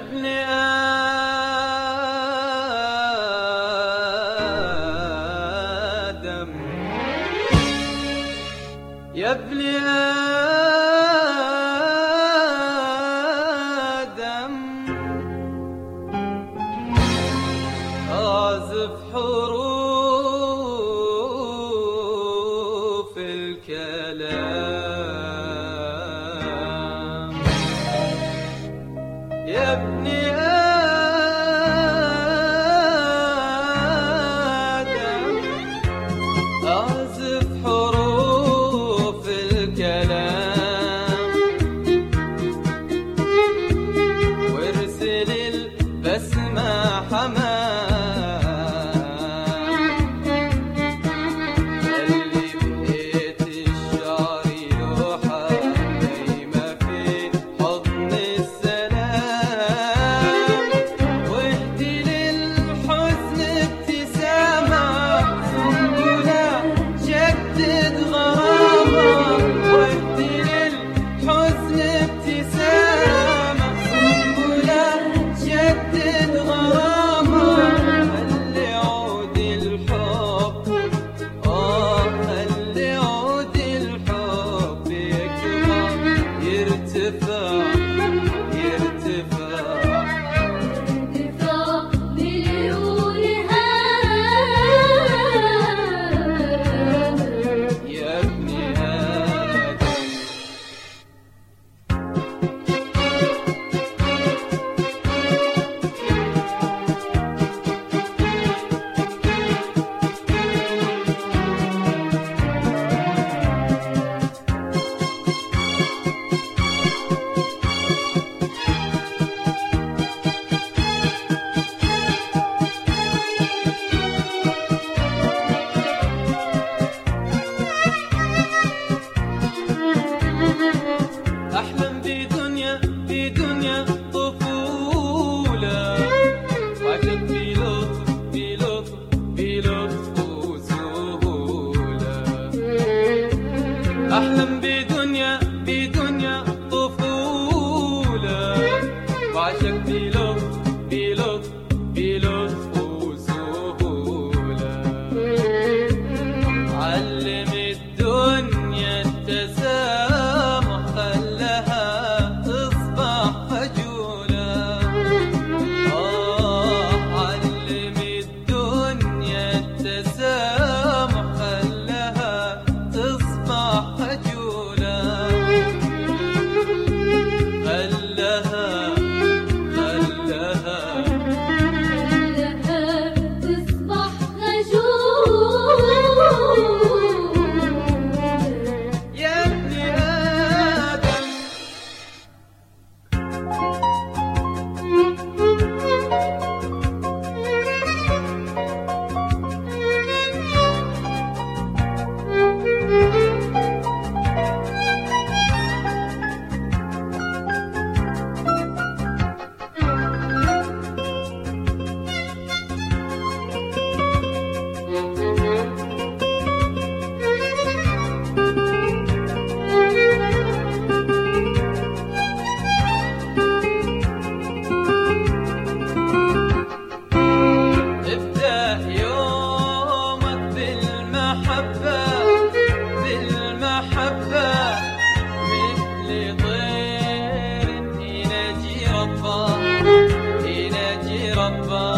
ابن آدم يا ابن آدم أعزف حروف الكلام يا ابن آدم أعزف حروف الكلام وارسل البسمة حمام اللي بقيت الشعر يوحى نايمة في حضن السلام واهدي للحزن ابتسامة سنبلة جدد غرامة واهدي للحزن ابتسامة سنبلة جدد غرامة خلي عود الحب آه خلي عود الحب يكبر يرتفع يرتفع دفاع مليونها يا ابن آدم أحلم بدنيا بدنيا طفولة وعشق بلطف بلطف بلطف وسهولة أحلم بدنيا بدنيا طفولة وعشق بلطف بلطف بلطف وسهولة علم الدنيا التسامح خلها تصبح خجولة آه علم الدنيا التسامح خلها تصبح خجولة خلها خلها لها تصبح غجول يا ابن آدم ابدأ يومك بالمحبة بالمحبة مثل طير يناجي ربه يناجي ربه